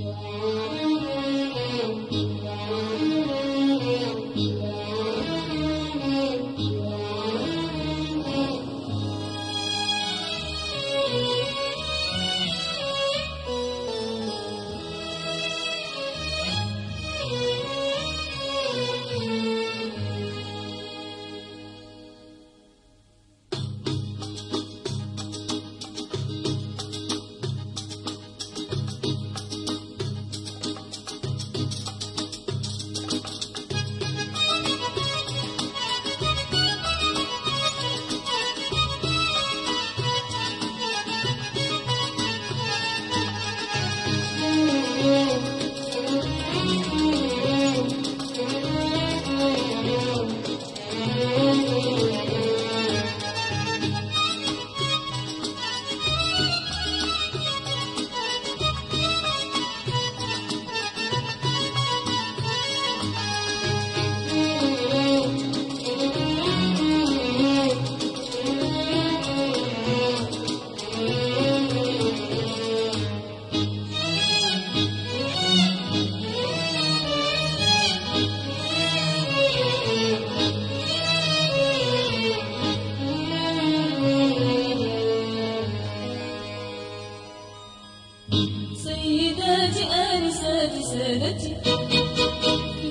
سيداتي آنساتي سادتي في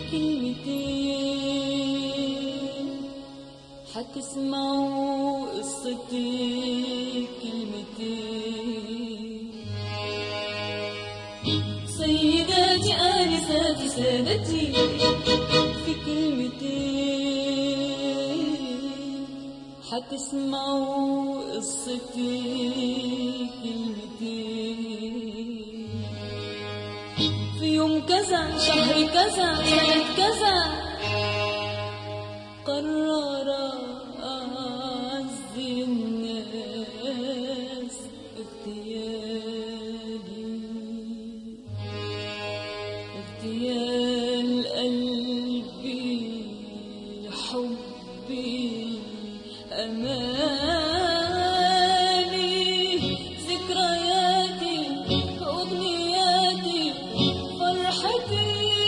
كلمتين حتسمعوا قصتي كلمتين سيداتي آنساتي سادتي في كلمتين حتسمعوا قصتي كلمتين في يوم كذا شهر كذا سنة كذا قرر أعز الناس اغتيالي اغتيال قلبي حبي أمالي ذكرياتي أغنياتي فرحتي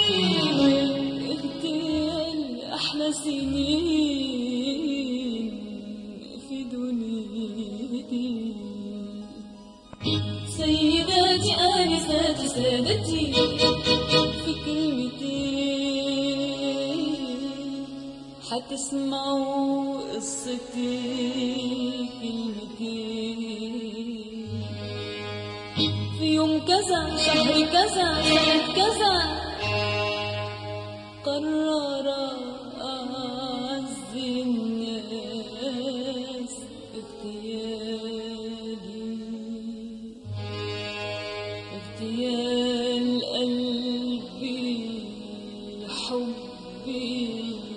اغتيال أحلى سنين في دنيتي سيداتي آنساتي سادتي في كلمتين حتسمعوا قصتي كلمتين في يوم كذا شهر كذا سنة كذا قرر أعز الناس اغتيالي اغتيال قلبي حبي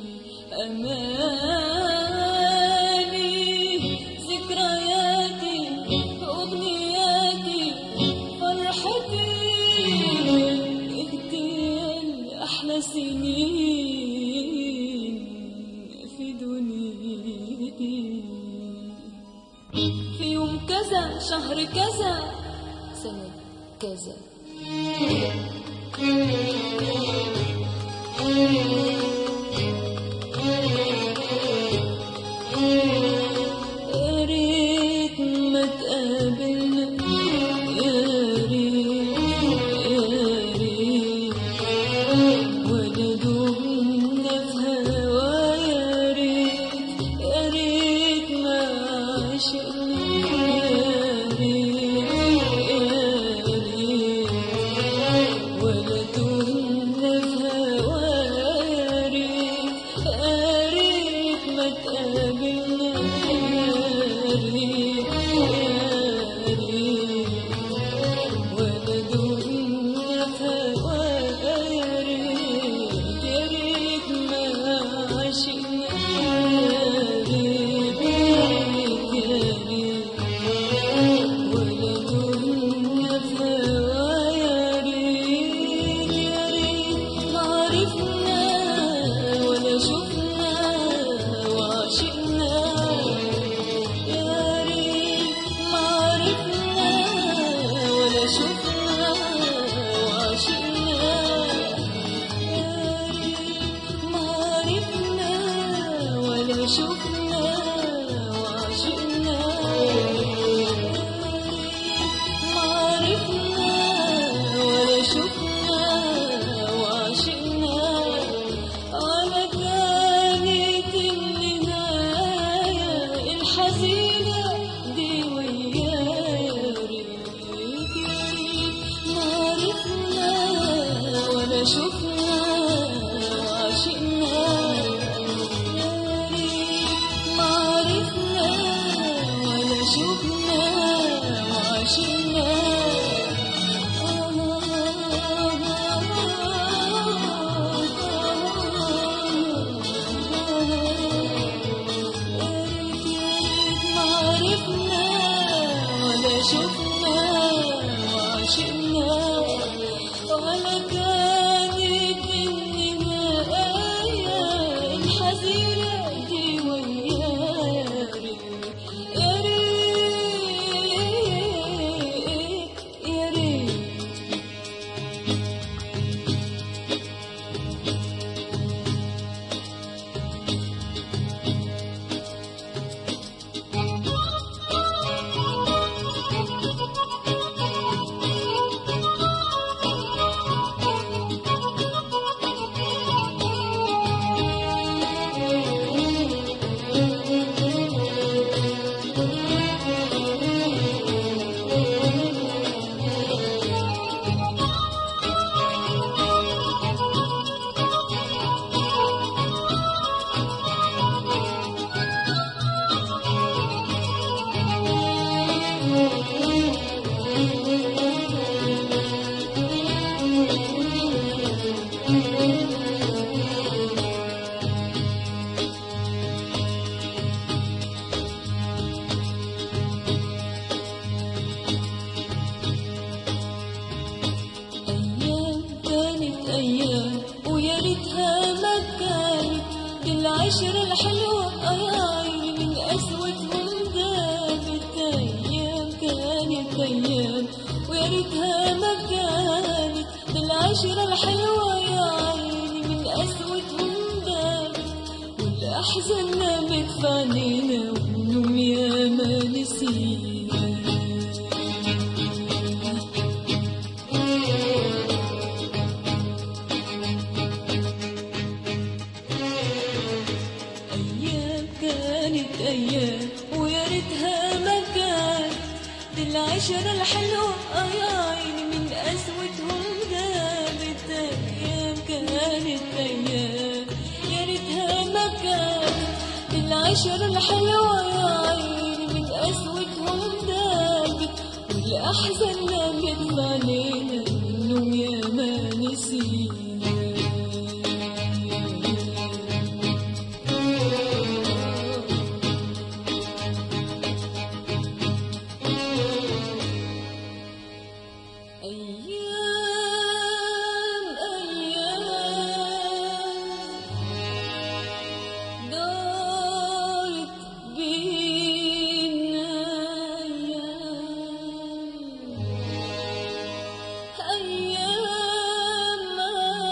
أمالي ذكرياتي أغنياتي فرحتي اغتيال أحلى سنين في دنيتي في يوم كذا شهر كذا سنة كذا يا ريت ما تقابلنا يا ريت يا ريت ولا دمنا في هوا يا ريت يا ريت ما عشقنا يا ريت يا ريت ولا دمنا في هوا يا ولا شفنا وعشقنا يا ريت ما عرفنا ولا شفنا وعشقنا شفنا وعشقنا ولا كانت النهاية الحزينة دي ويا يا ريت يا ريت أيام كانت أيام ويا ريتها ما كانت دي العشرة الحلوة يا عيني من أسودهم دابت أيام كانت أيام ويا ريتها ما كانت دي العشرة الحلوة يا عيني من أسودهم دابت والأحزان نامت في عينينا والنوم يا ما نسينا أيام كانت أيام ويا ريتها ما كانت دي العشرة الحلوة آه يا عيني من أسودهم دابت أيام كانت أيام يا ريتها ما كانت دي العشرة الحلوة يا عيني من أسودهم دابت والأحزان نامت علينا النوم يا ما نسينا أيام أيام دارت بينا أيام أيام ما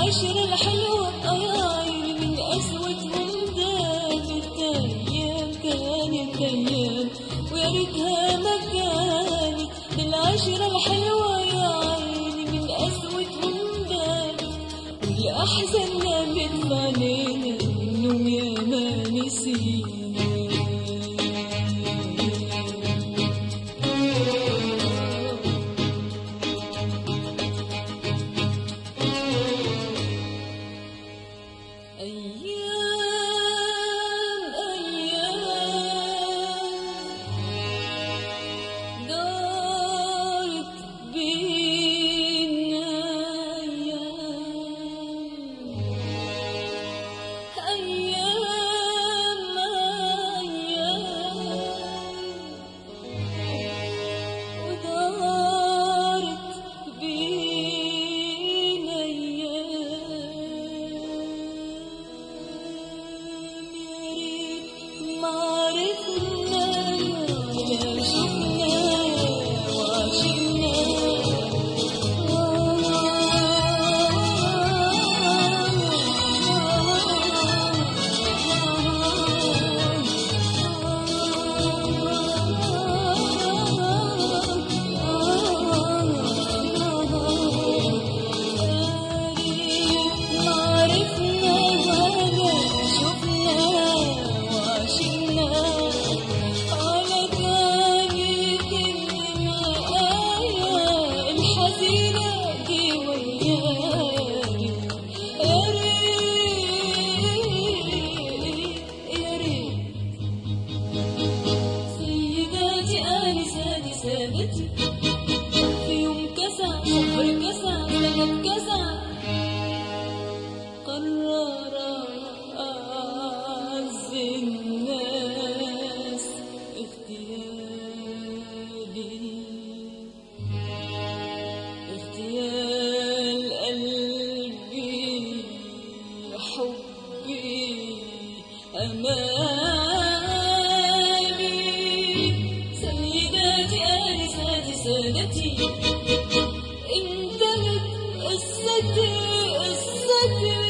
بالعشرة الحلوة عيني من قسوتهم دابت أيام كانت أيام ويا ريتها ما كانت بالعشرة الحلوة يا عيني من قسوتهم دابت والأحزان نامت علينا النوم يا ما نسينا أيام أيام دارت بينا أيام أيام أيام ودارت بينا أيام يا ريت ما عرفنا ولا شفنا وعشقنا عرفنا هذا شفنا وعشقنا على كانت الآية الحزينة دي وياي يا ريت يا ريت سيداتي آنساتي سادتي في يوم كسى شهر كسى سنة كسى قرر أعز الناس اغتيالي اغتيال قلبي حبي أمالي سيداتي آنساتي سادتي انتهت قصتي قصتي